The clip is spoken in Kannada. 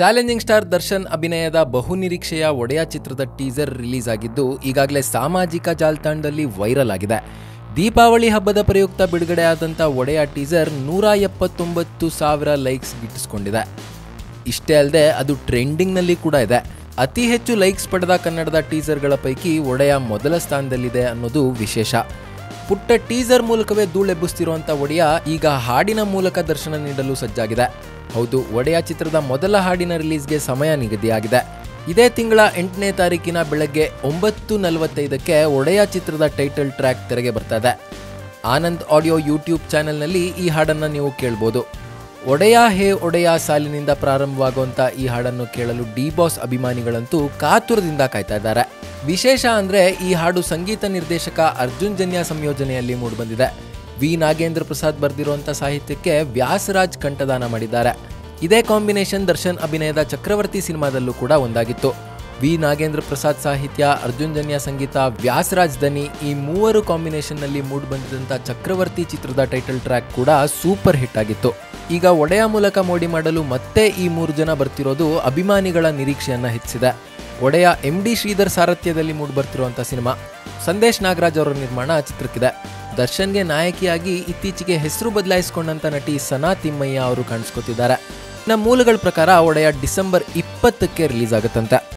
ಚಾಲೆಂಜಿಂಗ್ ಸ್ಟಾರ್ ದರ್ಶನ್ ಅಭಿನಯದ ಬಹುನಿರೀಕ್ಷೆಯ ಒಡೆಯ ಚಿತ್ರದ ಟೀಸರ್ ರಿಲೀಸ್ ಆಗಿದ್ದು ಈಗಾಗಲೇ ಸಾಮಾಜಿಕ ಜಾಲತಾಣದಲ್ಲಿ ವೈರಲ್ ಆಗಿದೆ ದೀಪಾವಳಿ ಹಬ್ಬದ ಪ್ರಯುಕ್ತ ಬಿಡುಗಡೆಯಾದಂಥ ಒಡೆಯ ಟೀಸರ್ ನೂರ ಎಪ್ಪತ್ತೊಂಬತ್ತು ಸಾವಿರ ಲೈಕ್ಸ್ ಗಿಟ್ಟಿಸ್ಕೊಂಡಿದೆ ಇಷ್ಟೇ ಅಲ್ಲದೆ ಅದು ಟ್ರೆಂಡಿಂಗ್ನಲ್ಲಿ ಕೂಡ ಇದೆ ಅತಿ ಹೆಚ್ಚು ಲೈಕ್ಸ್ ಪಡೆದ ಕನ್ನಡದ ಟೀಸರ್ಗಳ ಪೈಕಿ ಒಡೆಯ ಮೊದಲ ಸ್ಥಾನದಲ್ಲಿದೆ ಅನ್ನೋದು ವಿಶೇಷ ಪುಟ್ಟ ಟೀಸರ್ ಮೂಲಕವೇ ಧೂಳೆಬ್ಬಿಸ್ತಿರುವಂಥ ಒಡೆಯ ಈಗ ಹಾಡಿನ ಮೂಲಕ ದರ್ಶನ ನೀಡಲು ಸಜ್ಜಾಗಿದೆ ಹೌದು ಒಡೆಯ ಚಿತ್ರದ ಮೊದಲ ಹಾಡಿನ ರಿಲೀಸ್ಗೆ ಸಮಯ ನಿಗದಿಯಾಗಿದೆ ಇದೇ ತಿಂಗಳ ಎಂಟನೇ ತಾರೀಕಿನ ಬೆಳಗ್ಗೆ ಒಂಬತ್ತು ನಲವತ್ತೈದಕ್ಕೆ ಒಡೆಯ ಚಿತ್ರದ ಟೈಟಲ್ ಟ್ರ್ಯಾಕ್ ತೆರೆಗೆ ಬರ್ತಾ ಇದೆ ಆನಂದ್ ಆಡಿಯೋ ಯೂಟ್ಯೂಬ್ ಚಾನೆಲ್ನಲ್ಲಿ ಈ ಹಾಡನ್ನು ನೀವು ಕೇಳ್ಬೋದು ಒಡೆಯ ಹೇ ಒಡೆಯ ಸಾಲಿನಿಂದ ಪ್ರಾರಂಭವಾಗುವಂಥ ಈ ಹಾಡನ್ನು ಕೇಳಲು ಡಿ ಬಾಸ್ ಅಭಿಮಾನಿಗಳಂತೂ ಕಾತುರದಿಂದ ಕಾಯ್ತಾ ಇದ್ದಾರೆ ವಿಶೇಷ ಅಂದರೆ ಈ ಹಾಡು ಸಂಗೀತ ನಿರ್ದೇಶಕ ಅರ್ಜುನ್ ಜನ್ಯ ಸಂಯೋಜನೆಯಲ್ಲಿ ಮೂಡಿಬಂದಿದೆ ವಿ ನಾಗೇಂದ್ರ ಪ್ರಸಾದ್ ಬರೆದಿರುವಂಥ ಸಾಹಿತ್ಯಕ್ಕೆ ವ್ಯಾಸರಾಜ್ ಕಂಠದಾನ ಮಾಡಿದ್ದಾರೆ ಇದೇ ಕಾಂಬಿನೇಷನ್ ದರ್ಶನ್ ಅಭಿನಯದ ಚಕ್ರವರ್ತಿ ಸಿನಿಮಾದಲ್ಲೂ ಕೂಡ ಒಂದಾಗಿತ್ತು ವಿ ನಾಗೇಂದ್ರ ಪ್ರಸಾದ್ ಸಾಹಿತ್ಯ ಅರ್ಜುನ್ ಜನ್ಯ ಸಂಗೀತ ವ್ಯಾಸರಾಜ್ ದನಿ ಈ ಮೂವರು ಕಾಂಬಿನೇಷನ್ನಲ್ಲಿ ಮೂಡಿಬಂದಿದ್ದಂಥ ಚಕ್ರವರ್ತಿ ಚಿತ್ರದ ಟೈಟಲ್ ಟ್ರ್ಯಾಕ್ ಕೂಡ ಸೂಪರ್ ಹಿಟ್ ಆಗಿತ್ತು ಈಗ ಒಡೆಯ ಮೂಲಕ ಮೋಡಿ ಮಾಡಲು ಮತ್ತೆ ಈ ಮೂರು ಜನ ಬರ್ತಿರೋದು ಅಭಿಮಾನಿಗಳ ನಿರೀಕ್ಷೆಯನ್ನ ಹೆಚ್ಚಿಸಿದೆ ಒಡೆಯ ಎಂ ಡಿ ಶ್ರೀಧರ್ ಸಾರಥ್ಯದಲ್ಲಿ ಮೂಡಿಬರ್ತಿರುವಂಥ ಸಿನಿಮಾ ಸಂದೇಶ್ ನಾಗರಾಜ್ ಅವರ ನಿರ್ಮಾಣ ಚಿತ್ರಕ್ಕಿದೆ ದರ್ಶನ್ಗೆ ನಾಯಕಿಯಾಗಿ ಇತ್ತೀಚೆಗೆ ಹೆಸರು ಬದಲಾಯಿಸಿಕೊಂಡಂತ ನಟಿ ಸನಾ ತಿಮ್ಮಯ್ಯ ಅವರು ಕಾಣಿಸ್ಕೊತಿದ್ದಾರೆ ನಮ್ಮ ಮೂಲಗಳ ಪ್ರಕಾರ ಒಡೆಯ ಡಿಸೆಂಬರ್ ಇಪ್ಪತ್ತಕ್ಕೆ ರಿಲೀಸ್ ಆಗುತ್ತಂತೆ